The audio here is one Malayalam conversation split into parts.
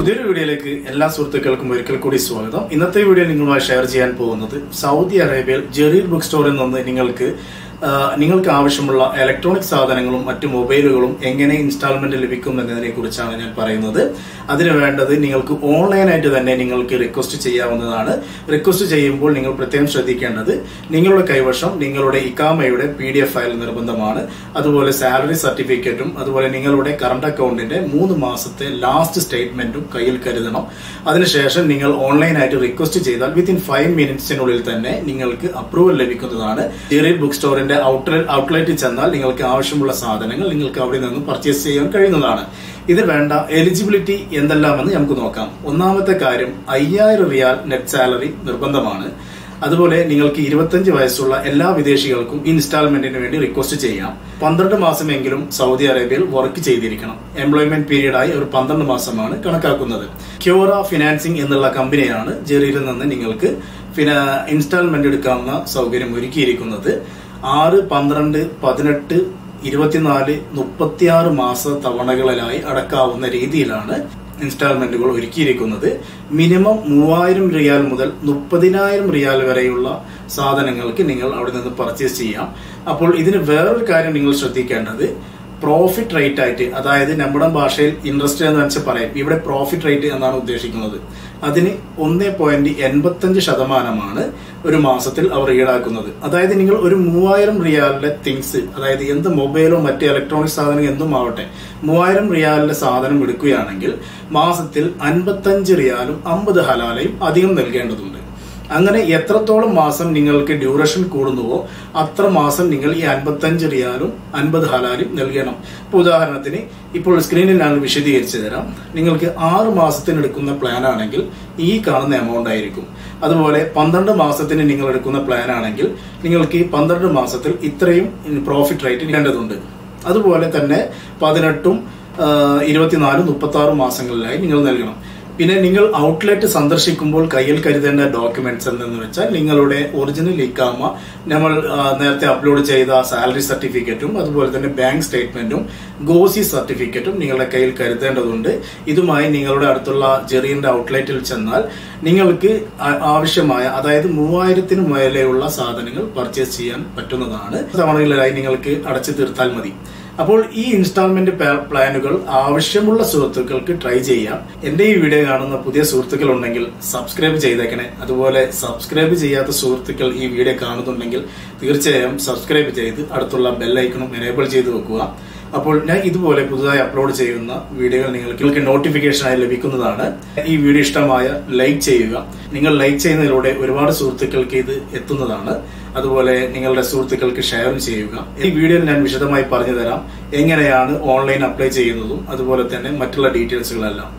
പുതിയൊരു വീഡിയോയിലേക്ക് എല്ലാ സുഹൃത്തുക്കൾക്കും ഒരിക്കൽ കൂടി സ്വാഗതം ഇന്നത്തെ വീഡിയോ നിങ്ങളുമായി ഷെയർ ചെയ്യാൻ പോകുന്നത് സൗദി അറേബ്യയിൽ ജെറീർ ബുക്ക് സ്റ്റോറിൽ നിന്ന് നിങ്ങൾക്ക് ആ, നിങ്ങൾക്ക് ആവശ്യമുള്ള ഇലക്ട്രോണിക് സാധനങ്ങളും മറ്റു മൊബൈലുകളും എങ്ങനെ ഇൻസ്റ്റാൾമെന്റ് ലഭിക്കും എന്നതിനെ കുറിച്ചാണ് ഞാൻ പറയുന്നത് അതിന് വേണ്ടത് നിങ്ങൾക്ക് ഓൺലൈനായിട്ട് തന്നെ നിങ്ങൾക്ക് റിക്വസ്റ്റ് ചെയ്യാവുന്നതാണ് റിക്വസ്റ്റ് ചെയ്യുമ്പോൾ നിങ്ങൾ പ്രത്യേകം ശ്രദ്ധിക്കേണ്ടത് നിങ്ങളുടെ കൈവശം നിങ്ങളുടെ ഇക്കാമയുടെ പി ഡി എഫ് ഫയൽ നിർബന്ധമാണ് അതുപോലെ സാലറി സർട്ടിഫിക്കറ്റും അതുപോലെ നിങ്ങളുടെ കറണ്ട് അക്കൗണ്ടിന്റെ മൂന്ന് മാസത്തെ ലാസ്റ്റ് സ്റ്റേറ്റ്മെന്റും കയ്യിൽ കരുതണം അതിനുശേഷം നിങ്ങൾ ഓൺലൈനായിട്ട് റിക്വസ്റ്റ് ചെയ്താൽ വിത്തിൻ ഫൈവ് മിനിറ്റ്സിനുള്ളിൽ തന്നെ നിങ്ങൾക്ക് അപ്രൂവൽ ലഭിക്കുന്നതാണ് ജെറി ബുക്ക് സ്റ്റോറിന്റെ ഔട്ട്ലെറ്റ് ഔട്ട്ലെറ്റിൽ ചെന്നാൽ നിങ്ങൾക്ക് ആവശ്യമുള്ള സാധനങ്ങൾ നിങ്ങൾക്ക് അവിടെ നിന്ന് പർച്ചേസ് ചെയ്യാൻ കഴിയുന്നതാണ് ഇത് വേണ്ട എലിജിബിലിറ്റി എന്തെല്ലാമെന്ന് നമുക്ക് നോക്കാം ഒന്നാമത്തെ കാര്യം അയ്യായിരം റിയാൽ നെറ്റ് സാലറി നിർബന്ധമാണ് അതുപോലെ നിങ്ങൾക്ക് ഇരുപത്തഞ്ച് വയസ്സുള്ള എല്ലാ വിദേശികൾക്കും ഇൻസ്റ്റാൾമെന്റിന് വേണ്ടി റിക്വസ്റ്റ് ചെയ്യാം പന്ത്രണ്ട് മാസമെങ്കിലും സൗദി അറേബ്യയിൽ വർക്ക് ചെയ്തിരിക്കണം എംപ്ലോയ്മെന്റ് പീരീഡായി ഒരു പന്ത്രണ്ട് മാസമാണ് കണക്കാക്കുന്നത് ക്യൂറ ഫിനാൻസിംഗ് എന്നുള്ള കമ്പനിയാണ് ജെറിയിൽ നിന്ന് നിങ്ങൾക്ക് ഫിനാ ഇൻസ്റ്റാൾമെന്റ് എടുക്കാവുന്ന സൗകര്യം ഒരുക്കിയിരിക്കുന്നത് ആറ് പന്ത്രണ്ട് പതിനെട്ട് ഇരുപത്തിനാല് മുപ്പത്തിയാറ് മാസ തവണകളിലായി അടക്കാവുന്ന രീതിയിലാണ് ഇൻസ്റ്റാൾമെന്റുകൾ ഒരുക്കിയിരിക്കുന്നത് മിനിമം മൂവായിരം റിയാൽ മുതൽ മുപ്പതിനായിരം റിയാൽ വരെയുള്ള സാധനങ്ങൾക്ക് നിങ്ങൾ അവിടെ നിന്ന് പർച്ചേസ് ചെയ്യാം അപ്പോൾ ഇതിന് വേറൊരു കാര്യം നിങ്ങൾ ശ്രദ്ധിക്കേണ്ടത് പ്രോഫിറ്റ് റേറ്റ് ആയിട്ട് അതായത് നമ്മുടെ ഭാഷയിൽ ഇൻട്രസ്റ്റ് എന്ന് വെച്ചാൽ പറയും ഇവിടെ പ്രോഫിറ്റ് റേറ്റ് എന്നാണ് ഉദ്ദേശിക്കുന്നത് അതിന് ഒന്ന് പോയിന്റ് എൺപത്തഞ്ച് ശതമാനമാണ് ഒരു മാസത്തിൽ അവർ ഈടാക്കുന്നത് അതായത് നിങ്ങൾ ഒരു മൂവായിരം റിയാലിലെ തിങ്സ് അതായത് എന്ത് മൊബൈലോ മറ്റ് ഇലക്ട്രോണിക് സാധനം എന്തും ആവട്ടെ മൂവായിരം റിയാലിലെ സാധനം എടുക്കുകയാണെങ്കിൽ മാസത്തിൽ അൻപത്തഞ്ച് റിയാലും അമ്പത് ഹലാലയും അധികം നൽകേണ്ടതുണ്ട് അങ്ങനെ എത്രത്തോളം മാസം നിങ്ങൾക്ക് ഡ്യൂറേഷൻ കൂടുന്നുവോ അത്ര മാസം നിങ്ങൾ ഈ അൻപത്തഞ്ച് റിയാലും അൻപത് ഹലാലും നൽകണം ഇപ്പൊ ഉദാഹരണത്തിന് ഇപ്പോൾ സ്ക്രീനിൽ ഞാൻ വിശദീകരിച്ചു തരാം നിങ്ങൾക്ക് ആറ് മാസത്തിന് എടുക്കുന്ന പ്ലാൻ ആണെങ്കിൽ ഈ കാണുന്ന എമൗണ്ട് ആയിരിക്കും അതുപോലെ പന്ത്രണ്ട് മാസത്തിന് നിങ്ങൾ എടുക്കുന്ന പ്ലാൻ ആണെങ്കിൽ നിങ്ങൾക്ക് ഈ പന്ത്രണ്ട് മാസത്തിൽ ഇത്രയും പ്രോഫിറ്റ് റേറ്റ് വേണ്ടതുണ്ട് അതുപോലെ തന്നെ പതിനെട്ടും ഇരുപത്തിനാലും മുപ്പത്തി ആറ് മാസങ്ങളിലായി നിങ്ങൾ നൽകണം പിന്നെ നിങ്ങൾ ഔട്ട്ലെറ്റ് സന്ദർശിക്കുമ്പോൾ കയ്യിൽ കരുതേണ്ട ഡോക്യുമെന്റ്സ് എന്തെന്ന് വെച്ചാൽ നിങ്ങളുടെ ഒറിജിനൽ ഇക്കാമ നമ്മൾ ആ, നേരത്തെ അപ്ലോഡ് ചെയ്ത സാലറി സർട്ടിഫിക്കറ്റും അതുപോലെ തന്നെ ബാങ്ക് സ്റ്റേറ്റ്മെന്റും ഗോസി സർട്ടിഫിക്കറ്റും നിങ്ങളുടെ കയ്യിൽ കരുതേണ്ടതുണ്ട് ഇതുമായി നിങ്ങളുടെ അടുത്തുള്ള ജെറിയന്റെ ഔട്ട്ലെറ്റിൽ ചെന്നാൽ നിങ്ങൾക്ക് ആ- ആവശ്യമായ അതായത് മൂവായിരത്തിന് മേലെയുള്ള സാധനങ്ങൾ പർച്ചേസ് ചെയ്യാൻ പറ്റുന്നതാണ് തവണകളിലായി നിങ്ങൾക്ക് അടച്ചു തീർത്താൽ മതി അപ്പോൾ ഈ ഇൻസ്റ്റാൾമെന്റ് പ്ലാ- പ്ലാനുകൾ ആവശ്യമുള്ള സുഹൃത്തുക്കൾക്ക് ട്രൈ ചെയ്യാം എന്റെ ഈ വീഡിയോ കാണുന്ന പുതിയ സുഹൃത്തുക്കൾ ഉണ്ടെങ്കിൽ സബ്സ്ക്രൈബ് ചെയ്തേക്കണേ അതുപോലെ സബ്സ്ക്രൈബ് ചെയ്യാത്ത സുഹൃത്തുക്കൾ ഈ വീഡിയോ കാണുന്നുണ്ടെങ്കിൽ തീർച്ചയായും സബ്സ്ക്രൈബ് ചെയ്ത് അടുത്തുള്ള ബെല്ലൈക്കണും എനേബിൾ ചെയ്ത് വെക്കുക അപ്പോൾ ഞാൻ ഇതുപോലെ പുതുതായി അപ്ലോഡ് ചെയ്യുന്ന വീഡിയോകൾ നിങ്ങൾക്ക് നോട്ടിഫിക്കേഷനായി ലഭിക്കുന്നതാണ് ഈ വീഡിയോ ഇഷ്ടമായ ലൈക്ക് ചെയ്യുക നിങ്ങൾ ലൈക്ക് ചെയ്യുന്നതിലൂടെ ഒരുപാട് സുഹൃത്തുക്കൾക്ക് ഇത് എത്തുന്നതാണ് അതുപോലെ നിങ്ങളുടെ സുഹൃത്തുക്കൾക്ക് ഷെയറും ചെയ്യുക ഈ വീഡിയോയിൽ ഞാൻ വിശദമായി പറഞ്ഞു തരാം എങ്ങനെയാണ് ഓൺലൈൻ അപ്ലൈ ചെയ്യുന്നതും അതുപോലെ തന്നെ മറ്റുള്ള ഡീറ്റെയിൽസുകളെല്ലാം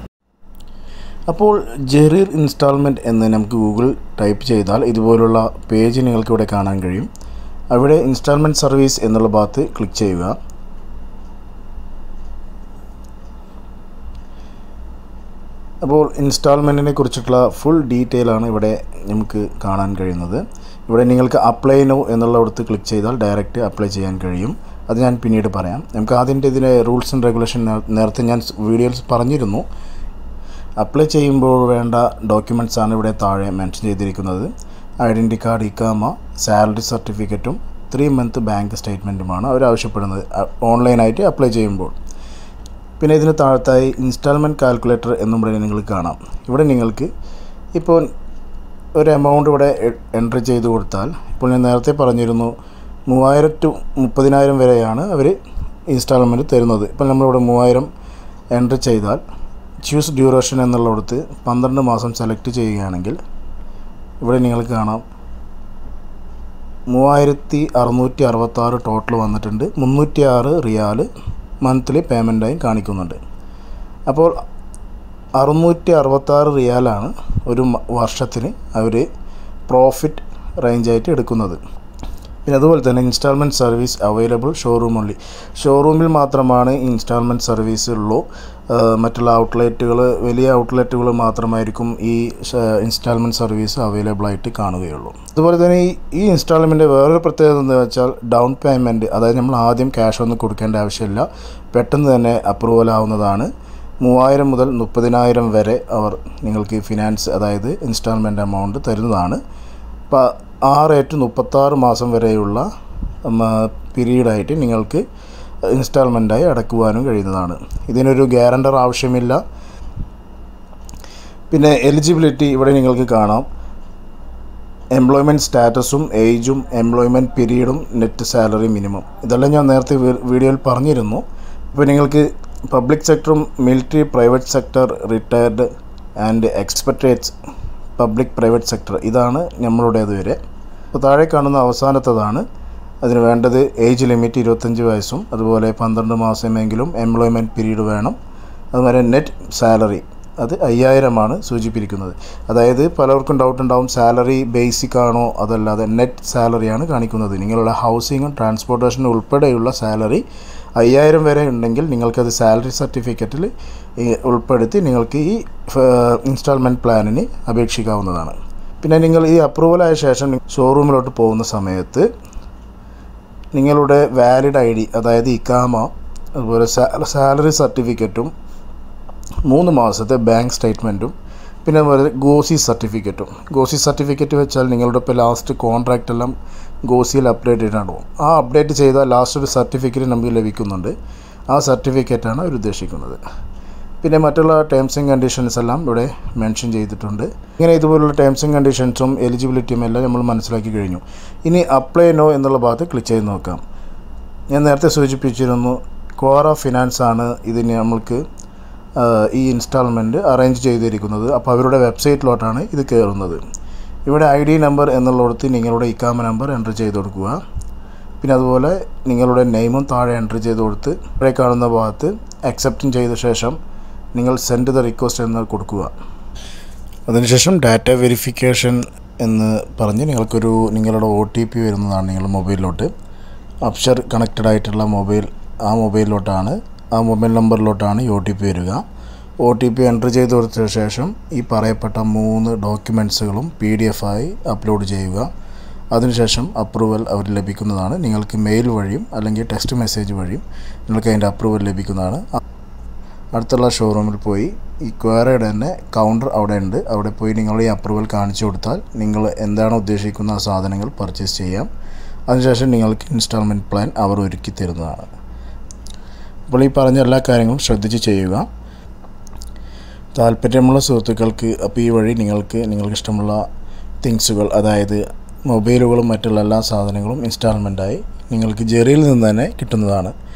അപ്പോൾ ജെറീർ ഇൻസ്റ്റാൾമെൻറ്റ് എന്ന് നമുക്ക് ഗൂഗിൾ ടൈപ്പ് ചെയ്താൽ ഇതുപോലുള്ള പേജ് നിങ്ങൾക്ക് ഇവിടെ കാണാൻ കഴിയും അവിടെ ഇൻസ്റ്റാൾമെൻറ്റ് സർവീസ് എന്നുള്ള ഭാഗത്ത് ക്ലിക്ക് ചെയ്യുക അപ്പോൾ ഇൻസ്റ്റാൾമെൻറ്റിനെ കുറിച്ചിട്ടുള്ള ഫുൾ ഡീറ്റെയിൽ ആണ് ഇവിടെ നമുക്ക് കാണാൻ കഴിയുന്നത് ഇവിടെ നിങ്ങൾക്ക് അപ്ലൈ നോ എന്നുള്ളിടത്ത് ക്ലിക്ക് ചെയ്താൽ ഡയറക്റ്റ് അപ്ലൈ ചെയ്യാൻ കഴിയും അത് ഞാൻ പിന്നീട് പറയാം നമുക്ക് ആദ്യത്തെ ഇതിലെ റൂൾസ് ആൻഡ് റെഗുലേഷൻ നേരത്തെ ഞാൻ വീഡിയോയിൽ പറഞ്ഞിരുന്നു അപ്ലൈ ചെയ്യുമ്പോൾ വേണ്ട ഡോക്യുമെൻറ്റ്സ് ആണ് ഇവിടെ താഴെ മെൻഷൻ ചെയ്തിരിക്കുന്നത് ഐഡൻറ്റി കാർഡ് ഇക്കാമ സാലറി സർട്ടിഫിക്കറ്റും ത്രീ മന്ത് ബാങ്ക് സ്റ്റേറ്റ്മെൻറ്റുമാണ് അവർ ആവശ്യപ്പെടുന്നത് അ- ഓൺലൈനായിട്ട് അപ്ലൈ ചെയ്യുമ്പോൾ പിന്നെ ഇതിന് താഴത്തായി ഇൻസ്റ്റാൾമെൻറ്റ് കാൽക്കുലേറ്റർ എന്നും ഇവിടെ നിങ്ങൾക്ക് കാണാം ഇവിടെ നിങ്ങൾക്ക് ഇപ്പോൾ ഒരു എമൗണ്ട് ഇവിടെ എൻട്രി ചെയ്ത് കൊടുത്താൽ ഇപ്പോൾ ഞാൻ നേരത്തെ പറഞ്ഞിരുന്നു മൂവായിരം ടു മുപ്പതിനായിരം വരെയാണ് അവർ ഇൻസ്റ്റാൾമെൻറ്റ് തരുന്നത് ഇപ്പോൾ നമ്മളിവിടെ മൂവായിരം എൻട്രി ചെയ്താൽ ചൂസ് ഡ്യൂറേഷൻ എന്നുള്ളിടത്ത് പന്ത്രണ്ട് മാസം സെലക്ട് ചെയ്യുകയാണെങ്കിൽ ഇവിടെ നിങ്ങൾക്ക് കാണാം മൂവായിരത്തി അറുന്നൂറ്റി അറുപത്താറ് ടോട്ടൽ വന്നിട്ടുണ്ട് മുന്നൂറ്റി ആറ് റിയാൽ മന്ത്ലി പേയ്മെൻറ്റായി കാണിക്കുന്നുണ്ട് അപ്പോൾ അറുന്നൂറ്റി അറുപത്താറ് റിയാലാണ് ഒരു മ- വർഷത്തിന് അവർ പ്രോഫിറ്റ് റേഞ്ചായിട്ട് എടുക്കുന്നത് പിന്നെ അതുപോലെ തന്നെ instalment service available showroom only ഷോറൂമിൽ മാത്രമാണ് ഇൻസ്റ്റാൾമെൻറ്റ് സർവീസ് ഉള്ളൂ ആ, മറ്റുള്ള ഔട്ട്ലെറ്റുകൾ വലിയ ഔട്ട്ലെറ്റുകൾ മാത്രമായിരിക്കും ഈ ഇൻസ്റ്റാൾമെൻറ്റ് സർവീസ് അവൈലബിൾ ആയിട്ട് കാണുകയുള്ളൂ അതുപോലെ തന്നെ ഈ ഈ ഇൻസ്റ്റാൾമെൻറ്റ് വേറൊരു പ്രത്യേകത എന്ന് വെച്ചാൽ ഡൗൺ പേയ്മെൻറ്റ് അതായത് നമ്മൾ ആദ്യം ക്യാഷ് ഒന്നും കൊടുക്കേണ്ട ആവശ്യമില്ല പെട്ടെന്ന് തന്നെ അപ്രൂവൽ ആവുന്നതാണ് മൂവായിരം മുതൽ മുപ്പതിനായിരം വരെ അവർ നിങ്ങൾക്ക് ഫിനാൻസ് അതായത് ഇൻസ്റ്റാൾമെൻറ്റ് എമൗണ്ട് തരുന്നതാണ് അപ്പോൾ ആ റേറ്റ് മുപ്പത്താറ് മാസം വരെയുള്ള പീരീഡായിട്ട് നിങ്ങൾക്ക് ഇൻസ്റ്റാൾമെൻറ്റായി അടക്കുവാനും കഴിയുന്നതാണ് ഇതിനൊരു ഗ്യാരണ്ടർ ആവശ്യമില്ല പിന്നെ എലിജിബിലിറ്റി ഇവിടെ നിങ്ങൾക്ക് കാണാം എംപ്ലോയ്മെൻറ്റ് സ്റ്റാറ്റസും ഏജും എംപ്ലോയ്മെൻറ്റ് പീരീഡും നെറ്റ് സാലറി മിനിമം ഇതെല്ലാം ഞാൻ നേരത്തെ വീ- വീഡിയോയിൽ പറഞ്ഞിരുന്നു ഇപ്പോൾ നിങ്ങൾക്ക് പബ്ലിക് സെക്ടറും military private sector retired and expats public private sector ഇതാണ് നമ്മളുടേത് വരെ അപ്പോൾ താഴെ കാണുന്ന അവസാനത്തതാണ് അതിന് വേണ്ടത് ഏജ് ലിമിറ്റ് ഇരുപത്തഞ്ച് വയസ്സും അതുപോലെ പന്ത്രണ്ട് മാസമെങ്കിലും എംപ്ലോയ്മെൻറ്റ് പീരീഡ് വേണം അതുപോലെ നെറ്റ് സാലറി അത് അയ്യായിരമാണ് സൂചിപ്പിച്ചിരിക്കുന്നത് അതായത് പലർക്കും ഡൗട്ട് ഉണ്ടാവും സാലറി ബേസിക് ആണോ അതല്ലാതെ നെറ്റ് സാലറിയാണ് കാണിക്കുന്നത് നിങ്ങളുടെ ഹൗസിങ്ങും ട്രാൻസ്പോർട്ടേഷനും ഉൾപ്പെടെയുള്ള സാലറി അയ്യായിരം വരെ ഉണ്ടെങ്കിൽ നിങ്ങൾക്കത് സാലറി സർട്ടിഫിക്കറ്റിൽ ഉൾപ്പെടുത്തി നിങ്ങൾക്ക് ഈ ഇൻസ്റ്റാൾമെൻറ്റ് പ്ലാനിന് അപേക്ഷിക്കാവുന്നതാണ് പിന്നെ നിങ്ങൾ ഈ അപ്രൂവലായ ശേഷം ഷോറൂമിലോട്ട് പോകുന്ന സമയത്ത് നിങ്ങളുടെ വാലിഡ് ഐ ഡി അതായത് ഇക്കാമ അതുപോലെ സാലറി സർട്ടിഫിക്കറ്റും മൂന്ന് മാസത്തെ ബാങ്ക് സ്റ്റേറ്റ്മെൻറ്റും പിന്നെ അതുപോലെ ഗോസി സർട്ടിഫിക്കറ്റും ഗോസി സർട്ടിഫിക്കറ്റ് വെച്ചാൽ നിങ്ങളുടെ ഇപ്പോൾ ലാസ്റ്റ് കോൺട്രാക്റ്റ് എല്ലാം ഗോസിയിൽ അപ്ഡേറ്റ് ചെയ്തിട്ടുണ്ടാവും ആ അപ്ഡേറ്റ് ചെയ്താൽ ലാസ്റ്റ് ഒരു സർട്ടിഫിക്കറ്റ് നമുക്ക് ലഭിക്കുന്നുണ്ട് ആ സർട്ടിഫിക്കറ്റാണ് അവർ ഉദ്ദേശിക്കുന്നത് പിന്നെ മറ്റുള്ള ടേംസ് ആൻഡ് കണ്ടീഷൻസ് എല്ലാം ഇവിടെ മെൻഷൻ ചെയ്തിട്ടുണ്ട് ഇങ്ങനെ ഇതുപോലുള്ള ടേംസ് ആൻഡ് കണ്ടീഷൻസും എലിജിബിലിറ്റിയും എല്ലാം നമ്മൾ മനസ്സിലാക്കി കഴിഞ്ഞു ഇനി അപ്ലൈ നോ എന്നുള്ള ഭാഗത്ത് ക്ലിക്ക് ചെയ്ത് നോക്കാം ഞാൻ നേരത്തെ സൂചിപ്പിച്ചിരുന്നു കോറ ഫിനാൻസ് ആണ് ഇതിന് നമ്മൾക്ക് ആ, ഈ ഇൻസ്റ്റാൾമെൻറ്റ് അറേഞ്ച് ചെയ്തിരിക്കുന്നത് അപ്പോൾ അവരുടെ വെബ്സൈറ്റിലോട്ടാണ് ഇത് കയറുന്നത് ഇവിടെ ഐ ഡി നമ്പർ എന്നുള്ളിടത്ത് നിങ്ങളുടെ ഇക്കാമ നമ്പർ എൻ്റർ ചെയ്ത് കൊടുക്കുക പിന്നെ അതുപോലെ നിങ്ങളുടെ നെയിമും താഴെ എൻ്റർ ചെയ്ത് കൊടുത്ത് ഇവിടെ കാണുന്ന ഭാഗത്ത് അക്സെപ്റ്റും ചെയ്ത ശേഷം നിങ്ങൾ സെൻഡ് ദ റിക്വസ്റ്റ് എന്ന് കൊടുക്കുക അതിനുശേഷം ഡാറ്റ വെരിഫിക്കേഷൻ എന്ന് പറഞ്ഞ് നിങ്ങൾക്കൊരു നിങ്ങളുടെ ഒ ടി പി വരുന്നതാണ് നിങ്ങളുടെ മൊബൈലിലോട്ട് അപ്ഷർ കണക്റ്റഡ് ആയിട്ടുള്ള മൊബൈൽ ആ മൊബൈലിലോട്ടാണ് ആ മൊബൈൽ നമ്പറിലോട്ടാണ് ഈ ഒ ടി പി വരിക ഒ ടി പി എൻ്റർ ചെയ്ത് കൊടുത്ത ശേഷം ഈ പറയപ്പെട്ട മൂന്ന് ഡോക്യുമെൻറ്റ്സുകളും പി ഡി എഫ് ആയി അപ്ലോഡ് ചെയ്യുക അതിനുശേഷം അപ്രൂവൽ അവർ ലഭിക്കുന്നതാണ് നിങ്ങൾക്ക് മെയിൽ വഴിയും അല്ലെങ്കിൽ ടെക്സ്റ്റ് മെസ്സേജ് വഴിയും നിങ്ങൾക്ക് അതിൻ്റെ അപ്രൂവൽ ലഭിക്കുന്നതാണ് അടുത്തുള്ള ഷോറൂമിൽ പോയി ഈ ക്വയറയുടെ തന്നെ കൗണ്ടർ അവിടെ ഉണ്ട് അവിടെ പോയി നിങ്ങൾ ഈ അപ്രൂവൽ കാണിച്ചു കൊടുത്താൽ നിങ്ങൾ എന്താണ് ഉദ്ദേശിക്കുന്ന ആ സാധനങ്ങൾ പർച്ചേസ് ചെയ്യാം അതിനുശേഷം നിങ്ങൾക്ക് ഇൻസ്റ്റാൾമെൻറ്റ് പ്ലാൻ അവർ ഒരുക്കി തരുന്നതാണ് അപ്പോൾ ഈ പറഞ്ഞ എല്ലാ കാര്യങ്ങളും ശ്രദ്ധിച്ച് ചെയ്യുക താല്പര്യമുള്ള സുഹൃത്തുക്കൾക്ക് അപ്പോൾ ഈ വഴി നിങ്ങൾക്ക് നിങ്ങൾക്ക് ഇഷ്ടമുള്ള തിങ്സുകൾ അതായത് മൊബൈലുകളും മറ്റുള്ള എല്ലാ സാധനങ്ങളും ഇൻസ്റ്റാൾമെൻറ്റായി നിങ്ങൾക്ക് ജെറിയിൽ നിന്ന് തന്നെ കിട്ടുന്നതാണ്